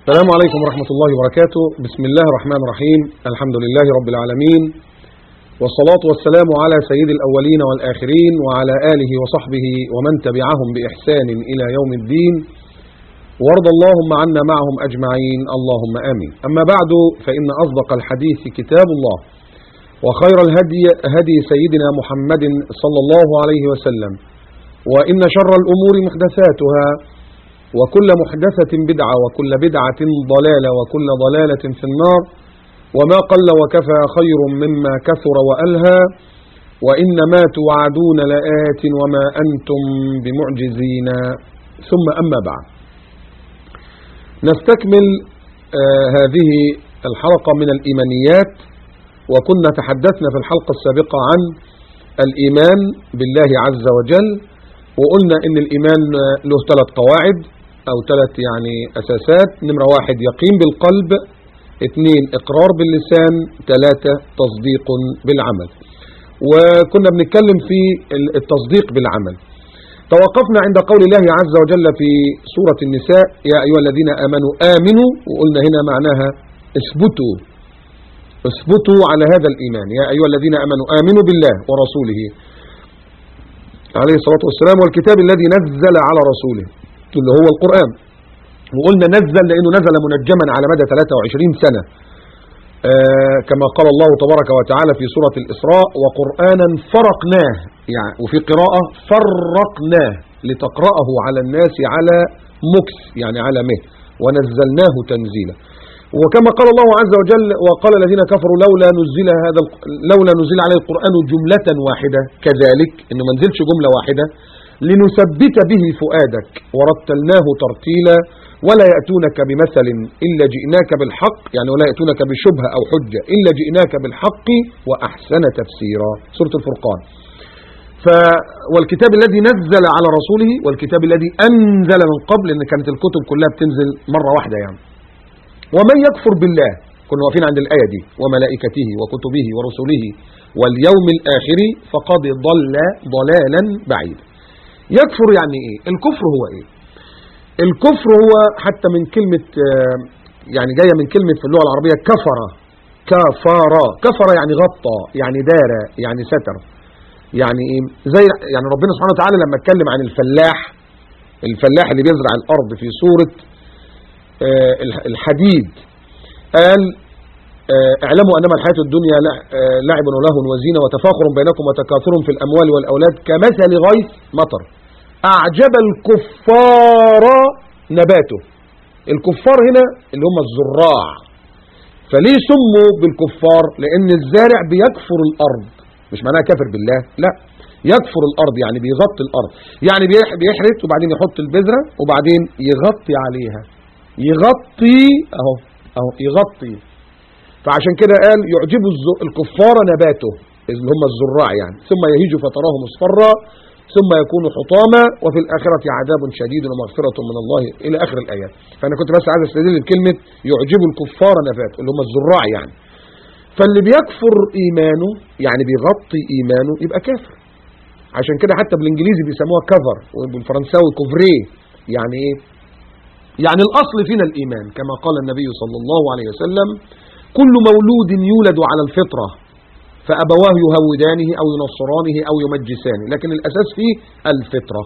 السلام عليكم ورحمة الله وبركاته بسم الله الرحمن الرحيم الحمد لله رب العالمين والصلاة والسلام على سيد الأولين والآخرين وعلى آله وصحبه ومن تبعهم بإحسان إلى يوم الدين وارض اللهم عنا معهم أجمعين اللهم آمين أما بعد فإن أصدق الحديث كتاب الله وخير الهدي هدي سيدنا محمد صلى الله عليه وسلم وإن شر الأمور محدثاتها وكل محدثة بدعة وكل بدعة ضلالة وكل ضلالة في النار وما قل وكفى خير مما كثر وألهى وإنما توعدون لآت وما أنتم بمعجزين ثم أما بعد نستكمل آه هذه الحلقة من الإيمانيات وكنا تحدثنا في الحلقة السابقة عن الإيمان بالله عز وجل وقلنا إن الإيمان له ثلاث قواعد أو ثلاث يعني أساسات نمرة واحد يقين بالقلب اثنين إقرار باللسان ثلاثة تصديق بالعمل وكنا بنتكلم في التصديق بالعمل توقفنا عند قول الله عز وجل في سورة النساء يا أيها الذين آمنوا آمنوا وقلنا هنا معناها اثبتوا اثبتوا على هذا الإيمان يا أيها الذين آمنوا آمنوا بالله ورسوله عليه الصلاة والسلام والكتاب الذي نزل على رسوله اللي هو القرآن وقلنا نزل لأنه نزل منجما على مدى 23 سنة آه كما قال الله تبارك وتعالى في سورة الإسراء وقرآنا فرقناه يعني وفي قراءة فرقناه لتقرأه على الناس على مكس يعني على مه ونزلناه تنزيلا وكما قال الله عز وجل وقال الذين كفروا لولا نزل هذا لولا نزل عليه القرآن جملة واحدة كذلك انه ما نزلش جملة واحدة لنثبت به فؤادك ورتلناه ترتيلا ولا يأتونك بمثل إلا جئناك بالحق يعني ولا يأتونك بشبهة أو حجة إلا جئناك بالحق وأحسن تفسيرا سورة الفرقان ف والكتاب الذي نزل على رسوله والكتاب الذي أنزل من قبل لأن كانت الكتب كلها بتنزل مرة واحدة يعني ومن يكفر بالله كنا واقفين عند الآية دي وملائكته وكتبه ورسله واليوم الآخر فقد ضل ضلالا بعيدا يكفر يعني ايه الكفر هو ايه الكفر هو حتى من كلمة يعني جاية من كلمة في اللغة العربية كفر كفر كفر يعني غطى يعني دار يعني ستر يعني ايه زي يعني ربنا سبحانه وتعالى لما اتكلم عن الفلاح الفلاح اللي بيزرع الارض في سورة الحديد قال اعلموا انما الحياة الدنيا لعب ولهو وزينة وتفاخر بينكم وتكاثر في الاموال والاولاد كمثل غيث مطر اعجب الكفار نباته الكفار هنا اللي هم الزراع فليه سموا بالكفار لان الزارع بيكفر الارض مش معناها كافر بالله لا يكفر الارض يعني بيغطي الارض يعني بيحرث وبعدين يحط البذرة وبعدين يغطي عليها يغطي اهو اهو يغطي فعشان كده قال يعجب الكفار نباته اللي هم الزراع يعني ثم يهيج فتراه مصفرا ثم يكون حطاما وفي الآخرة عذاب شديد ومغفرة من الله إلى آخر الآيات فأنا كنت بس عايز استدل بكلمة يعجب الكفار نباته اللي هم الزراع يعني فاللي بيكفر إيمانه يعني بيغطي إيمانه يبقى كافر عشان كده حتى بالإنجليزي بيسموها كفر وبالفرنساوي كوفري يعني إيه يعني الأصل فينا الإيمان كما قال النبي صلى الله عليه وسلم كل مولود يولد على الفطرة فأبواه يهودانه أو ينصرانه أو يمجسانه لكن الأساس فيه الفطرة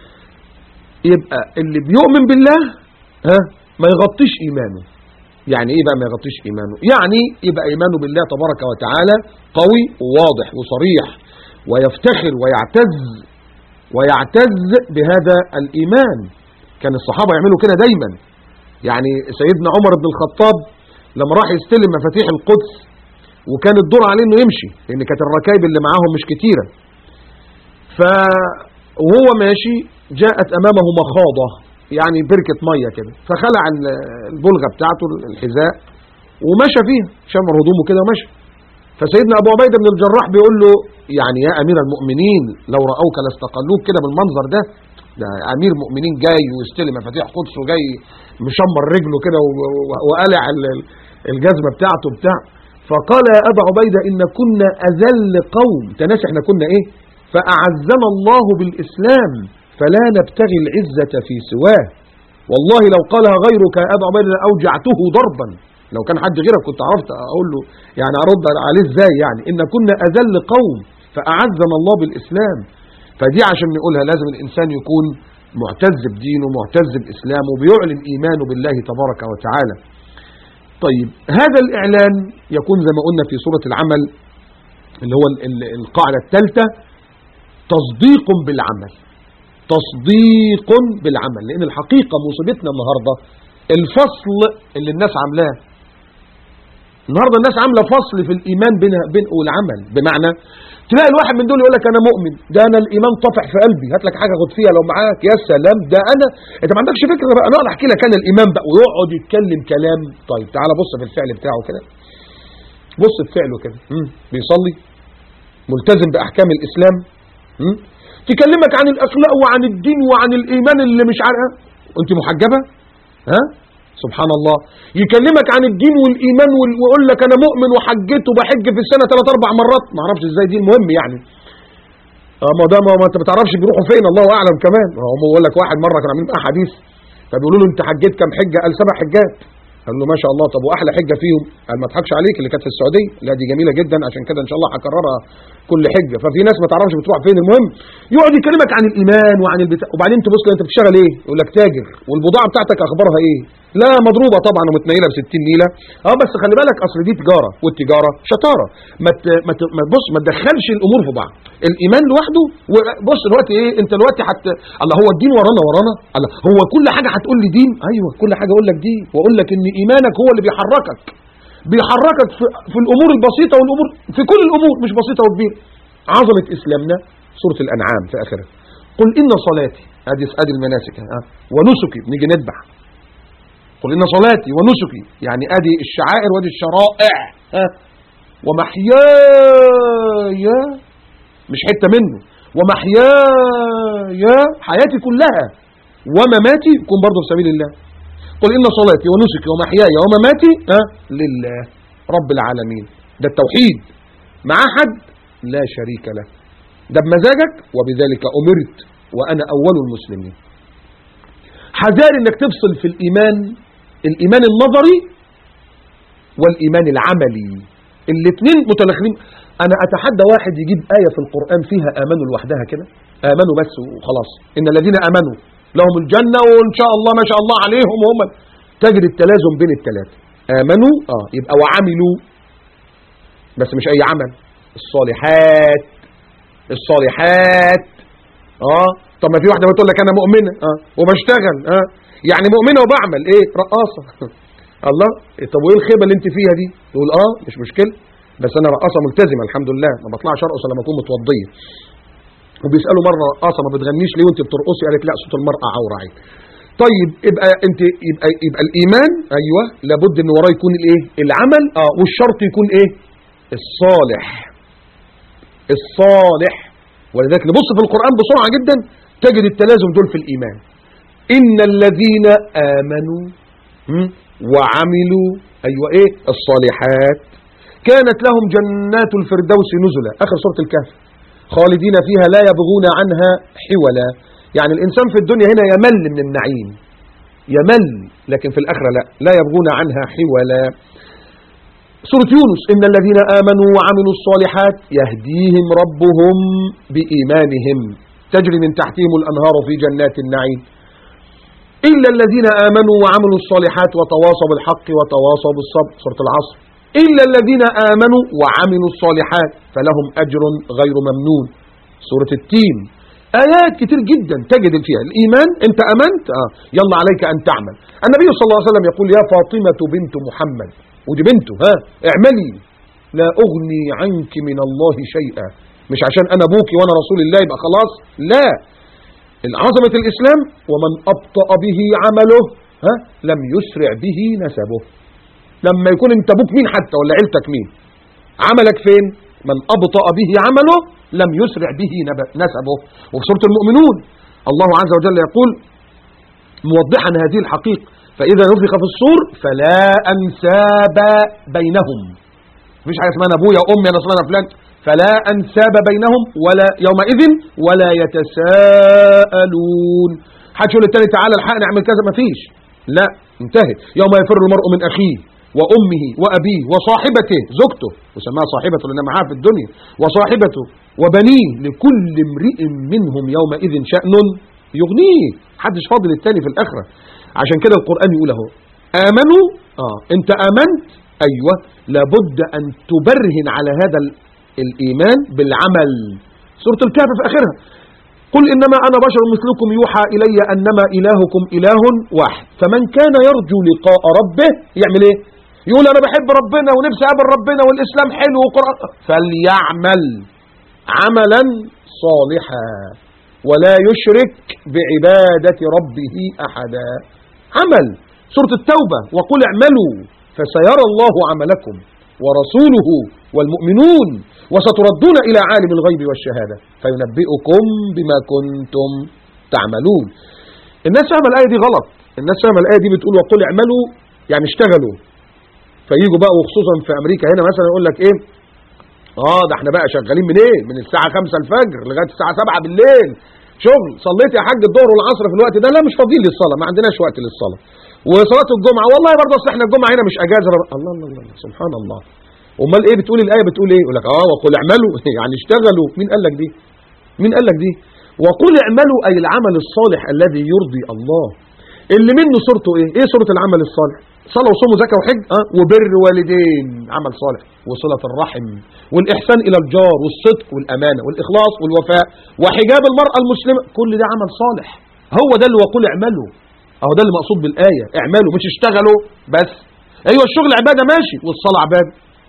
يبقى اللي بيؤمن بالله ها ما يغطيش إيمانه يعني إيه بقى ما يغطيش إيمانه يعني يبقى إيمانه بالله تبارك وتعالى قوي وواضح وصريح ويفتخر ويعتز ويعتز بهذا الإيمان كان الصحابة يعملوا كده دايما يعني سيدنا عمر بن الخطاب لما راح يستلم مفاتيح القدس وكان الدور عليه انه يمشي لان كانت الركائب اللي معاهم مش كتيرة ف وهو ماشي جاءت امامه مخاضة يعني بركة مية كده فخلع البلغة بتاعته الحذاء ومشى فيها شمر هدومه كده ومشى فسيدنا ابو عبيدة بن الجراح بيقول له يعني يا امير المؤمنين لو رأوك لاستقلوك كده بالمنظر ده ده امير مؤمنين جاي ويستلم مفاتيح قدس وجاي مشمر رجله كده وقلع الجزمة بتاعته بتاع فقال يا أبا عبيدة إن كنا أذل قوم تناس احنا كنا إيه فأعزنا الله بالإسلام فلا نبتغي العزة في سواه والله لو قالها غيرك يا أبا عبيدة أوجعته ضربا لو كان حد غيرك كنت عرفت أقول له يعني أرد عليه إزاي يعني إن كنا أذل قوم فأعزنا الله بالإسلام فدي عشان نقولها لازم الإنسان يكون معتز بدينه معتز بإسلامه بيعلن إيمانه بالله تبارك وتعالى طيب هذا الإعلان يكون زي ما قلنا في سورة العمل اللي هو ال- ال- القاعدة الثالثة تصديق بالعمل تصديق بالعمل لأن الحقيقة مصيبتنا النهاردة الفصل اللي الناس عاملاه النهارده الناس عامله فصل في الايمان بين بين والعمل بمعنى تلاقي الواحد من دول يقول لك انا مؤمن ده انا الايمان طافح في قلبي هات لك حاجه خد فيها لو معاك يا سلام ده انا انت ما عندكش فكره بقى انا احكي لك انا الايمان بقى ويقعد يتكلم كلام طيب تعالى بص في الفعل بتاعه كده بص في فعله كده مم. بيصلي ملتزم باحكام الاسلام مم. تكلمك عن الاخلاق وعن الدين وعن الايمان اللي مش عارفه انت محجبه ها سبحان الله يكلمك عن الدين والايمان وال- ويقول لك انا مؤمن وحجيت وبحج في السنه ثلاث اربع مرات ما اعرفش ازاي دي المهم يعني اه ما ده ما ما انت ما تعرفش بيروحوا فين الله اعلم كمان هو بيقول لك واحد مره كانوا عاملين معاه حديث فبيقولوا له انت حجيت كام حجه قال سبع حجات قال له ما شاء الله طب واحلى حجه فيهم قال ما اضحكش عليك اللي كانت في السعوديه لا دي جميله جدا عشان كده ان شاء الله هكررها كل حجه ففي ناس ما تعرفش بتروح فين المهم يقعد يكلمك عن الايمان وعن البتاع وبعدين تبص له انت بتشتغل ايه يقول لك تاجر والبضاعه بتاعتك اخبارها ايه لا مضروبه طبعا ومتنيله ب 60 نيله اه بس خلي بالك اصل دي تجاره والتجاره شطاره ما ت... ما, ت... ما بص ما تدخلش الامور في بعض الايمان لوحده وبص دلوقتي ايه انت دلوقتي حت الله هو الدين ورانا ورانا الله هو كل حاجه هتقول لي دين ايوه كل حاجه اقول لك دين واقول لك ان ايمانك هو اللي بيحركك بيحركك في, في الامور البسيطه والامور في كل الامور مش بسيطه وكبيره عظمه اسلامنا سوره الانعام في اخرها قل ان صلاتي ادي ادي المناسك ها ونسكي نيجي نذبح قل إن صلاتي ونسكي يعني أدي الشعائر وأدي الشرائع ها ومحياي مش حتة منه ومحياي حياتي كلها ومماتي يكون برضه في سبيل الله قل إن صلاتي ونسكي ومحياي ومماتي ها لله رب العالمين ده التوحيد مع حد لا شريك له ده بمزاجك وبذلك أمرت وأنا أول المسلمين حذار انك تفصل في الإيمان الإيمان النظري والإيمان العملي الاثنين متلخمين أنا أتحدى واحد يجيب آية في القرآن فيها آمنوا لوحدها كده آمنوا بس وخلاص إن الذين آمنوا لهم الجنة وإن شاء الله ما شاء الله عليهم وهم تجد التلازم بين الثلاثة آمنوا آه يبقى وعملوا بس مش أي عمل الصالحات الصالحات آه طب ما في واحدة بتقول لك أنا مؤمنة آه وبشتغل آه يعني مؤمنة وبعمل إيه رقاصة الله إيه طب وإيه الخيبة اللي أنت فيها دي يقول آه مش مشكلة بس أنا رقاصة ملتزمة الحمد لله ما بطلعش أرقص لما أكون متوضية وبيسألوا مرة رقاصة ما بتغنيش ليه وأنت بترقصي قالت لا صوت المرأة عورة عين طيب يبقى انت يبقى يبقى الايمان ايوه لابد ان وراه يكون الايه العمل اه والشرط يكون ايه الصالح الصالح ولذلك نبص في القرآن بسرعة جدا تجد التلازم دول في الإيمان إن الذين آمنوا هم، وعملوا أيوة إيه الصالحات كانت لهم جنات الفردوس نزلا آخر سورة الكهف خالدين فيها لا يبغون عنها حولا يعني الإنسان في الدنيا هنا يمل من النعيم يمل لكن في الآخرة لا لا يبغون عنها حولا سورة يونس إن الذين آمنوا وعملوا الصالحات يهديهم ربهم بإيمانهم تجري من تحتهم الأنهار في جنات النعيم إلا الذين آمنوا وعملوا الصالحات وتواصوا بالحق وتواصوا بالصبر سورة العصر إلا الذين آمنوا وعملوا الصالحات فلهم أجر غير ممنون سورة التين آيات كتير جدا تجد فيها الإيمان أنت أمنت آه. يلا عليك أن تعمل النبي صلى الله عليه وسلم يقول يا فاطمة بنت محمد ودي بنته ها اعملي لا أغني عنك من الله شيئا مش عشان أنا أبوكي وأنا رسول الله يبقى خلاص لا العظمة الإسلام ومن أبطأ به عمله ها لم يسرع به نسبه لما يكون انت ابوك مين حتى ولا عيلتك مين عملك فين من أبطأ به عمله لم يسرع به نب- نسبه وفي سورة المؤمنون الله عز وجل يقول موضحا هذه الحقيقة فإذا نفخ في الصور فلا أنساب بينهم مفيش حاجة اسمها أنا أبويا وأمي أنا أصلا أنا فلان فلا أنساب بينهم ولا يومئذ ولا يتساءلون حد يقول للتاني تعالى الحقني اعمل كذا مفيش لا انتهت يوم يفر المرء من اخيه وامه وابيه وصاحبته زوجته وسماها صاحبته لانها معاه في الدنيا وصاحبته وبنيه لكل امرئ منهم يومئذ شأن يغنيه محدش فاضل التاني في الاخره عشان كده القران يقول اهو امنوا اه انت امنت ايوه لابد ان تبرهن على هذا ال- الايمان بالعمل سوره الكهف في اخرها قل إنما أنا بشر مثلكم يوحى إلي أنما إلهكم إله واحد فمن كان يرجو لقاء ربه يعمل إيه يقول أنا بحب ربنا ونفسي أقابل ربنا والإسلام حلو وقرآن فليعمل عملا صالحا ولا يشرك بعبادة ربه أحدا عمل سورة التوبة وقل اعملوا فسيرى الله عملكم ورسوله والمؤمنون وستردون إلى عالم الغيب والشهادة فينبئكم بما كنتم تعملون الناس فاهمة الآية دي غلط الناس فاهمة الآية دي بتقول وقل اعملوا يعني اشتغلوا فييجوا بقى وخصوصا في أمريكا هنا مثلا يقول لك إيه اه ده احنا بقى شغالين منين من الساعة 5 الفجر لغاية الساعة 7 بالليل شغل صليت يا حاج الظهر والعصر في الوقت ده لا مش فاضيين للصلاة ما عندناش وقت للصلاة وصلاة الجمعة والله برضه اصل احنا الجمعة هنا مش اجازة الله الله الله, الله سبحان الله امال ايه بتقول الايه بتقول ايه يقول لك اه وقل اعملوا يعني اشتغلوا مين قال لك دي مين قال لك دي وقل اعملوا اي العمل الصالح الذي يرضي الله اللي منه صورته ايه ايه صورة العمل الصالح صلاة وصوم وزكاة وحج اه وبر والدين عمل صالح وصلة الرحم والإحسان إلى الجار والصدق والأمانة والإخلاص والوفاء وحجاب المرأة المسلمة كل ده عمل صالح هو ده اللي وقل اعملوا اهو ده اللي مقصود بالآية اعملوا مش اشتغلوا بس ايوه الشغل عبادة ماشي والصلاة عبادة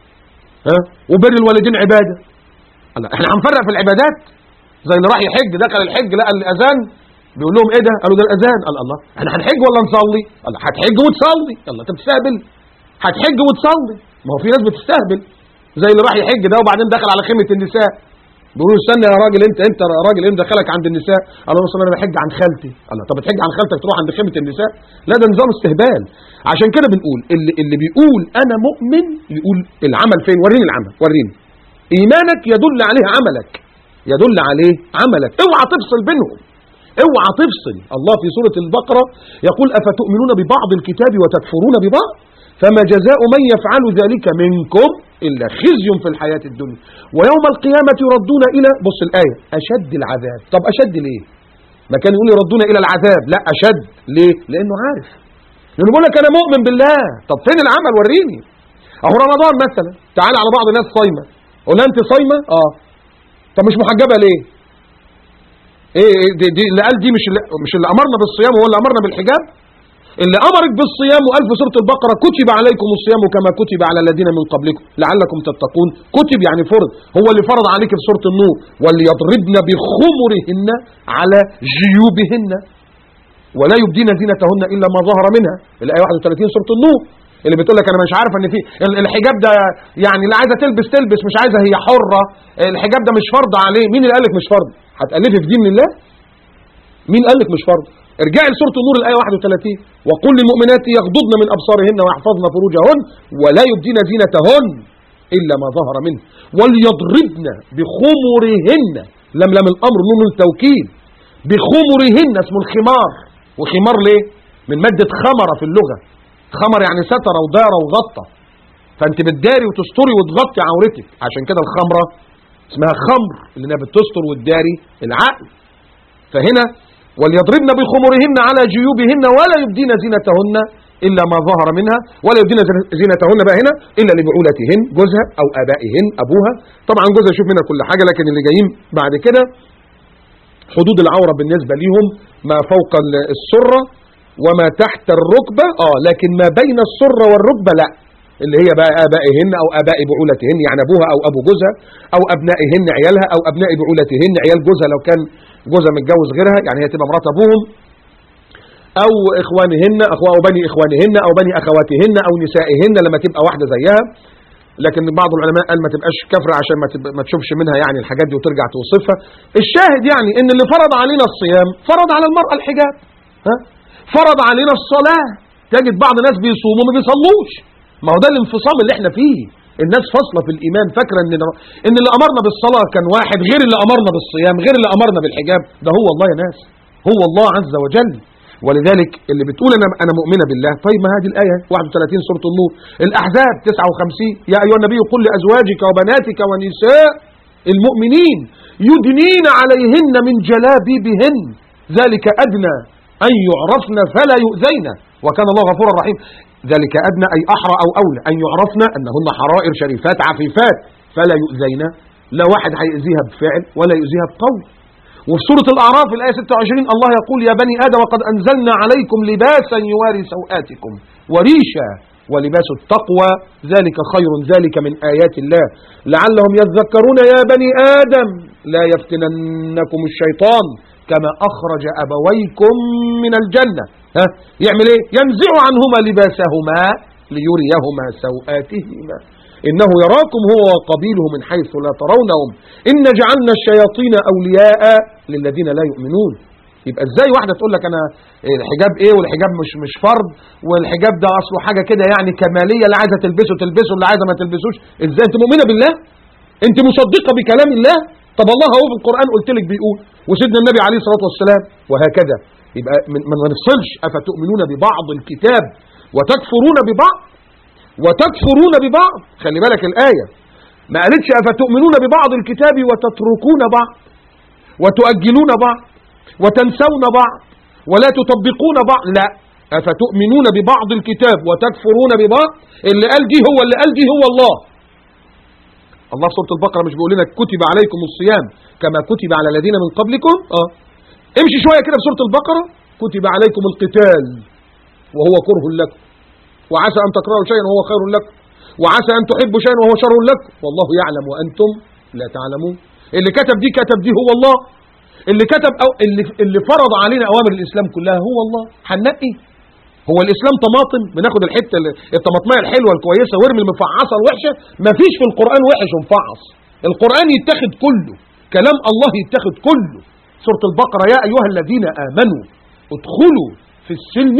ها وبر الوالدين عبادة الله احنا هنفرق في العبادات زي اللي راح يحج دخل الحج لقى الاذان بيقول لهم ايه ده قالوا ده الاذان قال الله احنا هنحج ولا نصلي الله هتحج وتصلي الله انت بتستهبل هتحج وتصلي ما هو في ناس بتستهبل زي اللي راح يحج ده وبعدين دخل على خيمه النساء بيقولوا استنى يا راجل انت انت يا راجل ايه دخلك عند النساء قال له انا بحج عن خالتي الله طب بتحج عن خالتك تروح عند خيمه النساء لا ده نظام استهبال عشان كده بنقول اللي اللي بيقول انا مؤمن يقول العمل فين وريني العمل وريني ايمانك يدل عليه عملك يدل عليه عملك اوعى تفصل بينهم اوعى تفصل الله في سورة البقرة يقول أفتؤمنون ببعض الكتاب وتكفرون ببعض فما جزاء من يفعل ذلك منكم إلا خزي في الحياة الدنيا ويوم القيامة يردون إلى بص الآية أشد العذاب طب أشد ليه ما كان يقول يردون إلى العذاب لا أشد ليه لأنه عارف لأنه بيقول لك أنا مؤمن بالله طب فين العمل وريني أهو رمضان مثلا تعال على بعض الناس صايمة قول لها أنت صايمة آه طب مش محجبة ليه ايه إيه دي, دي اللي قال دي مش اللي مش اللي امرنا بالصيام هو اللي امرنا بالحجاب اللي امرك بالصيام وقال في سوره البقره كتب عليكم الصيام كما كتب على الذين من قبلكم لعلكم تتقون كتب يعني فرض هو اللي فرض عليك في سوره النور وليضربن بخمرهن على جيوبهن ولا يبدين زينتهن الا ما ظهر منها الايه 31 سوره النور اللي بتقول لك انا مش عارفه ان في الحجاب ده يعني اللي عايزه تلبس تلبس مش عايزه هي حره الحجاب ده مش فرض عليه مين اللي قال لك مش فرض هتالفي في دين الله مين قال لك مش فرض ارجعي لسوره النور الايه 31 وقل للمؤمنات يغضضن من ابصارهن ويحفظن فروجهن ولا يبدين زينتهن الا ما ظهر منه وليضربن بخمرهن لم لم الامر نون التوكيد بخمرهن اسمه الخمار وخمار ليه من ماده خمر في اللغه خمر يعني ستر ودار وغطى فانت بتداري وتستري وتغطي عورتك عشان كده الخمره اسمها خمر اللي بتستر وتداري العقل فهنا وليضربن بخمرهن على جيوبهن ولا يبدين زينتهن الا ما ظهر منها ولا يبدين زينتهن بقى هنا الا لبعولتهن جوزها او ابائهن ابوها طبعا جوزها يشوف منها كل حاجه لكن اللي جايين بعد كده حدود العوره بالنسبه ليهم ما فوق السره وما تحت الركبة آه لكن ما بين السرة والركبة لا اللي هي بقى آبائهن أو آباء بعولتهن يعني أبوها أو أبو جوزها أو أبنائهن عيالها أو أبناء بعولتهن عيال جوزها لو كان جوزها متجوز غيرها يعني هي تبقى مرات أبوهم أو إخوانهن أخو أو بني إخوانهن أو بني أخواتهن أو نسائهن لما تبقى واحدة زيها لكن بعض العلماء قال ما تبقاش كافرة عشان ما, ما تشوفش منها يعني الحاجات دي وترجع توصفها الشاهد يعني ان اللي فرض علينا الصيام فرض على المرأة الحجاب ها فرض علينا الصلاة تجد بعض الناس بيصوموا ما بيصلوش ما هو ده الانفصام اللي احنا فيه الناس فاصله في الايمان فاكره ان ان اللي امرنا بالصلاه كان واحد غير اللي امرنا بالصيام غير اللي امرنا بالحجاب ده هو والله يا ناس هو الله عز وجل ولذلك اللي بتقول انا انا مؤمنه بالله طيب ما هذه الايه 31 سوره النور الاحزاب 59 يا ايها النبي قل لازواجك وبناتك ونساء المؤمنين يدنين عليهن من جلابيبهن ذلك ادنى ان يعرفن فلا يؤذين وكان الله غفورا رحيما ذلك ادنى اي احرى او اولى ان يعرفن انهن حرائر شريفات عفيفات فلا يؤذين لا واحد هيأذيها بفعل ولا يؤذيها بقول وفي سورة الأعراف الآية 26 الله يقول يا بني آدم وقد أنزلنا عليكم لباسا يواري سوآتكم وريشا ولباس التقوى ذلك خير ذلك من آيات الله لعلهم يذكرون يا بني آدم لا يفتننكم الشيطان كما أخرج أبويكم من الجنة ها يعمل ايه ينزع عنهما لباسهما ليريهما سوآتهما إنه يراكم هو وقبيله من حيث لا ترونهم إن جعلنا الشياطين أولياء للذين لا يؤمنون يبقى ازاي واحدة تقول لك انا الحجاب ايه والحجاب مش مش فرض والحجاب ده اصله حاجة كده يعني كمالية اللي عايزة تلبسه تلبسه اللي عايزة ما تلبسوش ازاي انت مؤمنة بالله انت مصدقة بكلام الله طب الله هو في القرآن قلت لك بيقول وسيدنا النبي عليه الصلاة والسلام وهكذا يبقى ما نفصلش أفتؤمنون ببعض الكتاب وتكفرون ببعض وتكفرون ببعض خلي بالك الآية ما قالتش أفتؤمنون ببعض الكتاب وتتركون بعض وتؤجلون بعض وتنسون بعض ولا تطبقون بعض لا أفتؤمنون ببعض الكتاب وتكفرون ببعض اللي قال دي هو اللي قال دي هو الله الله في سورة البقرة مش بيقول لنا كتب عليكم الصيام كما كتب على الذين من قبلكم اه امشي شوية كده في سورة البقرة كتب عليكم القتال وهو كره لكم وعسى أن تكرهوا شيئا وهو خير لكم وعسى أن تحبوا شيئا وهو شر لكم والله يعلم وأنتم لا تعلمون اللي كتب دي كتب دي هو الله اللي كتب أو اللي, اللي فرض علينا أوامر الإسلام كلها هو الله هنقي هو الإسلام طماطم بناخد الحتة الطماطمية الحلوة الكويسة وارمي المفعصة الوحشة مفيش في القرآن وحش ومفعص القرآن يتاخد كله كلام الله يتاخد كله سورة البقرة يا أيها الذين آمنوا ادخلوا في السلم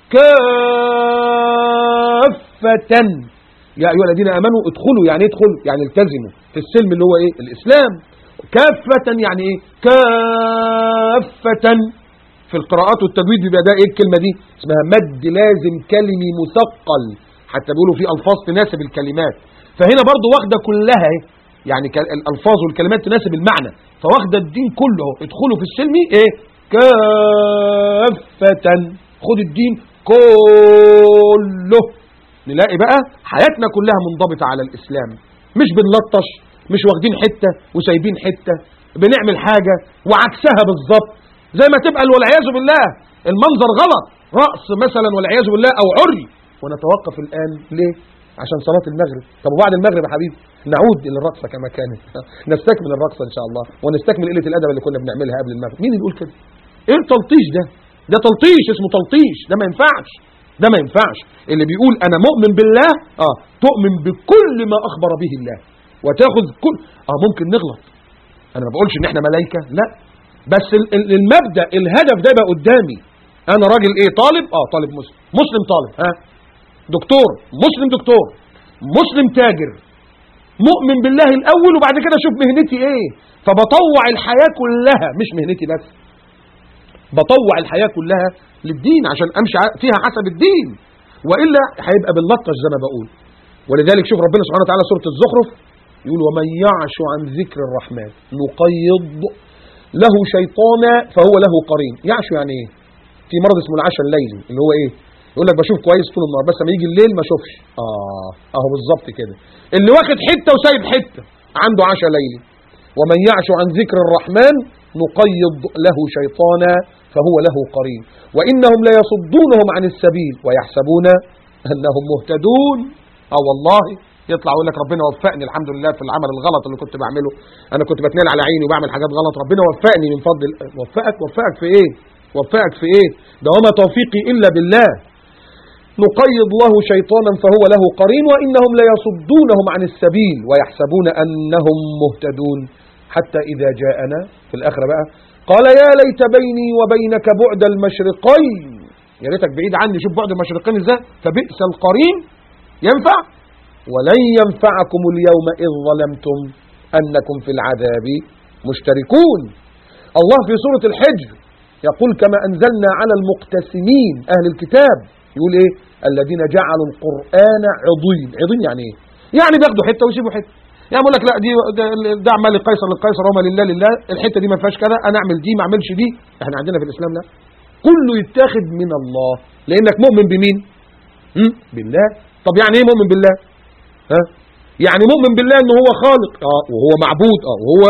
كافة يا أيها الذين آمنوا ادخلوا يعني ادخلوا يعني التزموا في السلم اللي هو إيه الإسلام كافة يعني إيه كافة في القراءات والتجويد بيبقى ده إيه الكلمة دي اسمها مد لازم كلمي مثقل حتى بيقولوا في ألفاظ تناسب الكلمات فهنا برضو واخدة كلها إيه يعني الألفاظ والكلمات تناسب المعنى فواخدة الدين كله ادخلوا في السلم إيه كافة خد الدين كله نلاقي بقى حياتنا كلها منضبطة على الإسلام مش بنلطش مش واخدين حتة وسايبين حتة بنعمل حاجة وعكسها بالظبط زي ما تبقى والعياذ بالله المنظر غلط رأس مثلا والعياذ بالله أو عري ونتوقف الآن ليه؟ عشان صلاة المغرب طب وبعد المغرب يا حبيبي نعود إلى الرقصة كما كانت نستكمل الرقصة إن شاء الله ونستكمل قلة الأدب اللي كنا بنعملها قبل المغرب مين اللي يقول كده؟ إيه التلطيش ده؟ ده تلطيش اسمه تلطيش ده ما ينفعش ده ما ينفعش اللي بيقول انا مؤمن بالله اه تؤمن بكل ما اخبر به الله وتاخذ كل اه ممكن نغلط انا ما بقولش ان احنا ملائكه لا بس المبدا الهدف ده يبقى قدامي انا راجل ايه طالب اه طالب مسلم مسلم طالب ها دكتور مسلم دكتور مسلم تاجر مؤمن بالله الاول وبعد كده اشوف مهنتي ايه فبطوع الحياه كلها مش مهنتي بس بطوع الحياة كلها للدين عشان أمشي فيها حسب الدين وإلا هيبقى باللطش زي ما بقول ولذلك شوف ربنا سبحانه وتعالى سورة الزخرف يقول ومن يعش عن ذكر الرحمن نقيض له شيطانا فهو له قرين يعش يعني ايه في مرض اسمه العشاء الليلي اللي هو ايه يقول لك بشوف كويس طول النهار بس لما يجي الليل ما اشوفش اه اهو بالظبط كده اللي واخد حته وسايب حته عنده عشاء ليلي ومن يعش عن ذكر الرحمن نقيض له شيطانا فهو له قرين وإنهم ليصدونهم عن السبيل ويحسبون أنهم مهتدون أو والله يطلع يقول لك ربنا وفقني الحمد لله في العمل الغلط اللي كنت بعمله أنا كنت بتنال على عيني وبعمل حاجات غلط ربنا وفقني من فضل وفقك وفقك في إيه وفقك في إيه ده وما توفيقي إلا بالله نقيض له شيطانا فهو له قرين وإنهم ليصدونهم عن السبيل ويحسبون أنهم مهتدون حتى إذا جاءنا في الآخرة بقى قال يا ليت بيني وبينك بعد المشرقين يا ريتك بعيد عني شوف بعد المشرقين ازاي فبئس القرين ينفع ولن ينفعكم اليوم إذ ظلمتم أنكم في العذاب مشتركون الله في سورة الحجر يقول كما أنزلنا على المقتسمين أهل الكتاب يقول إيه الذين جعلوا القرآن عضين عضين يعني إيه يعني بياخدوا حتة ويسيبوا حتة يعني بقول لك لا دي ده- ده اعمال لقيصر للقيصر وما لله لله الحته دي ما فيهاش كذا انا اعمل دي ما اعملش دي احنا عندنا في الاسلام لا كله يتاخد من الله لانك مؤمن بمين هم؟ بالله طب يعني ايه مؤمن بالله ها يعني مؤمن بالله ان هو خالق اه وهو معبود اه وهو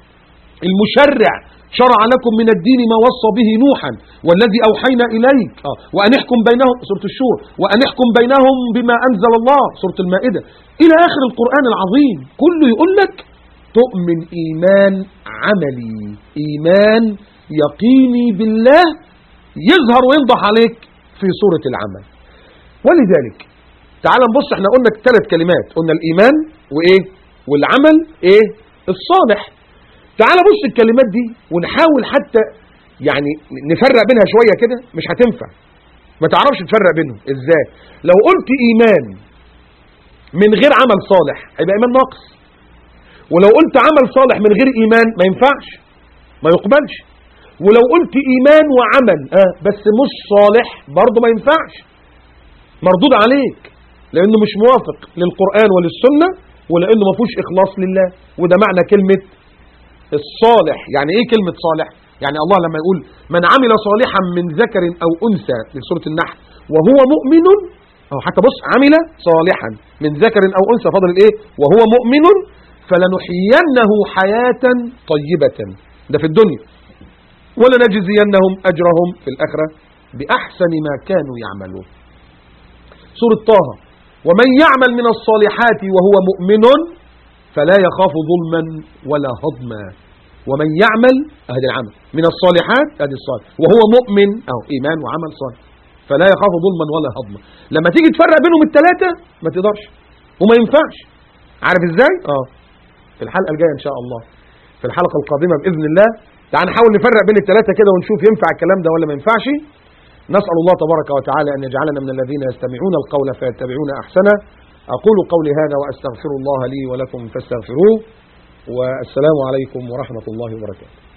المشرع شرع لكم من الدين ما وصى به نوحا والذي أوحينا إليك آه. وأن احكم بينهم سورة الشور وأن احكم بينهم بما أنزل الله سورة المائدة إلى آخر القرآن العظيم كله يقول لك تؤمن إيمان عملي إيمان يقيني بالله يظهر وينضح عليك في سورة العمل ولذلك تعال نبص احنا قلنا ثلاث كلمات قلنا الإيمان وإيه والعمل إيه الصالح تعال بص الكلمات دي ونحاول حتى يعني نفرق بينها شوية كده مش هتنفع ما تعرفش تفرق بينهم ازاي لو قلت ايمان من غير عمل صالح هيبقى ايمان ناقص ولو قلت عمل صالح من غير ايمان ما ينفعش ما يقبلش ولو قلت ايمان وعمل اه بس مش صالح برضه ما ينفعش مردود عليك لانه مش موافق للقرآن وللسنة ولانه ما فيهوش اخلاص لله وده معنى كلمة الصالح يعني ايه كلمة صالح يعني الله لما يقول من عمل صالحا من ذكر او انثى في سورة النحل وهو مؤمن او حتى بص عمل صالحا من ذكر او انثى فضل الايه وهو مؤمن فلنحيينه حياة طيبة ده في الدنيا ولنجزينهم اجرهم في الاخرة باحسن ما كانوا يعملون سورة طه ومن يعمل من الصالحات وهو مؤمن فلا يخاف ظلما ولا هضما ومن يعمل هذا العمل من الصالحات هذه الصالح وهو مؤمن أو إيمان وعمل صالح فلا يخاف ظلما ولا هضما لما تيجي تفرق بينهم الثلاثة ما تقدرش وما ينفعش عارف ازاي اه في الحلقة الجاية ان شاء الله في الحلقة القادمة بإذن الله تعال نحاول نفرق بين الثلاثة كده ونشوف ينفع الكلام ده ولا ما ينفعش نسأل الله تبارك وتعالى أن يجعلنا من الذين يستمعون القول فيتبعون أحسنه أقول قولي هذا وأستغفر الله لي ولكم فاستغفروه والسلام عليكم ورحمة الله وبركاته